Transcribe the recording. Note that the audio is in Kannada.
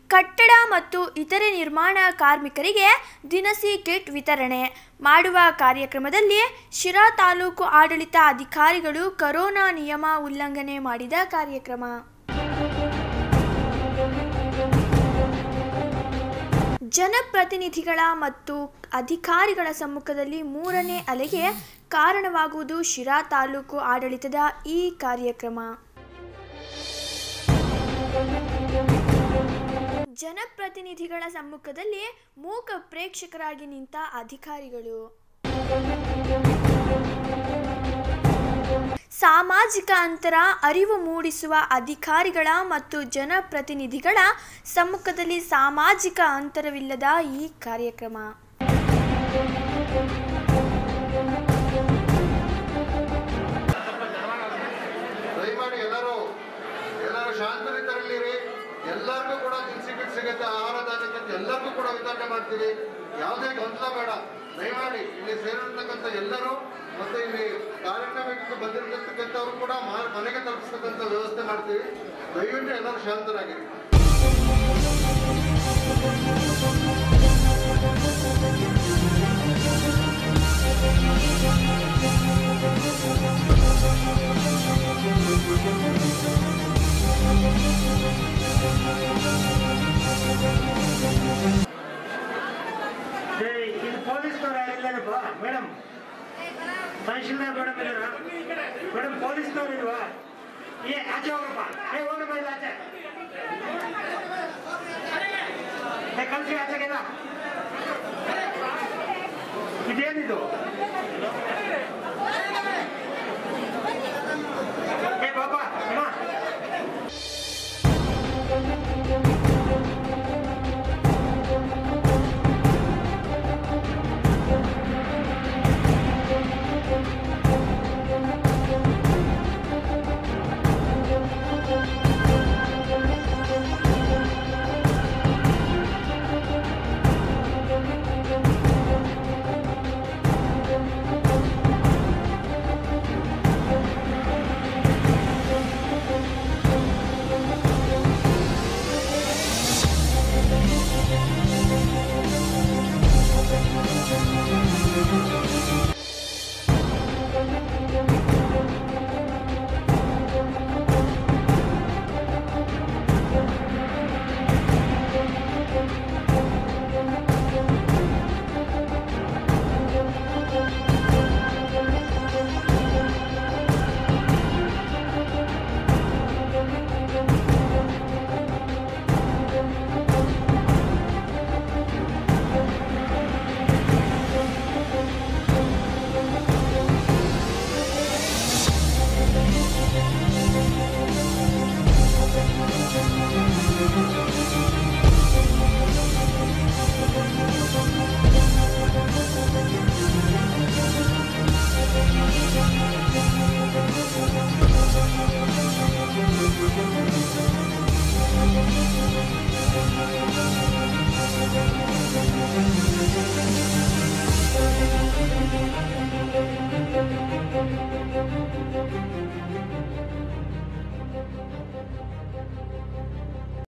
ಕಟ್ಟಡ ಮತ್ತು ಇತರೆ ನಿರ್ಮಾಣ ಕಾರ್ಮಿಕರಿಗೆ ದಿನಸಿ ಕಿಟ್ ವಿತರಣೆ ಮಾಡುವ ಕಾರ್ಯಕ್ರಮದಲ್ಲಿ ಶಿರಾ ತಾಲೂಕು ಆಡಳಿತ ಅಧಿಕಾರಿಗಳು ಕರೋನಾ ನಿಯಮ ಉಲ್ಲಂಘನೆ ಮಾಡಿದ ಕಾರ್ಯಕ್ರಮ ಜನಪ್ರತಿನಿಧಿಗಳ ಮತ್ತು ಅಧಿಕಾರಿಗಳ ಸಮ್ಮುಖದಲ್ಲಿ ಮೂರನೇ ಅಲೆಗೆ ಕಾರಣವಾಗುವುದು ಶಿರಾ ತಾಲೂಕು ಆಡಳಿತದ ಈ ಕಾರ್ಯಕ್ರಮ ಜನಪ್ರತಿನಿಧಿಗಳ ಸಮ್ಮುಖದಲ್ಲಿ ಮೂಕ ಪ್ರೇಕ್ಷಕರಾಗಿ ನಿಂತ ಅಧಿಕಾರಿಗಳು ಸಾಮಾಜಿಕ ಅಂತರ ಅರಿವು ಮೂಡಿಸುವ ಅಧಿಕಾರಿಗಳ ಮತ್ತು ಜನಪ್ರತಿನಿಧಿಗಳ ಸಮ್ಮುಖದಲ್ಲಿ ಸಾಮಾಜಿಕ ಅಂತರವಿಲ್ಲದ ಈ ಕಾರ್ಯಕ್ರಮ ದಯಮಾಡಿ ಎಲ್ಲರೂ ಎಲ್ಲರೂ ಶಾಂತರಿತರಲ್ಲಿರಿ ಎಲ್ಲರಿಗೂ ಕೂಡ ದಿನಸಿ ಕಿಟ್ ಸಿಗುತ್ತೆ ಆಹಾರ ಧಾನ್ಯ ಕಿಟ್ ಎಲ್ಲರಿಗೂ ಕೂಡ ವಿತರಣೆ ಮಾಡ್ತೀವಿ ಯಾವುದೇ ಗೊಂದಲ ಬೇಡ ದಯಮಾಡಿ ಇಲ್ಲಿ ಸೇರಿರ್ತಕ್ಕಂಥ ಎಲ್ಲರೂ ಮತ್ತು ಇಲ್ಲಿ ಕಾರ್ಯಕ್ರಮಕ್ಕೆ ಬಂದಿರತಕ್ಕಂಥವ್ರು ಕೂಡ ಮಾ- ಮನೆಗೆ ತಲುಪಿಸ್ತಕ್ಕಂಥ ವ್ಯವಸ್ಥೆ ಮಾಡ್ತೀವಿ ದಯವಿಟ್ಟು ಎಲ್ಲರೂ ಶಾಂತರಾಗಿರಿ ಏಯ್, ಇದು ಪೊಲೀಸ್ನವ್ರು ಯಾರಿಲ್ಲನಪ್ಪ ಮೇಡಮ್ ತಹಶೀಲ್ದಾರ್ ಮೇಡಮ್ ಇದ್ದಾರಾ ಮೇಡಮ್ ಪೊಲೀಸ್ನವ್ರು ಇಲ್ವಾ ಏ ಆಚೆ ಹೋಗಪ್ಪ ಏ ಹೋಗಪ್ಪ ಇಲ್ಲ ಆಚೆ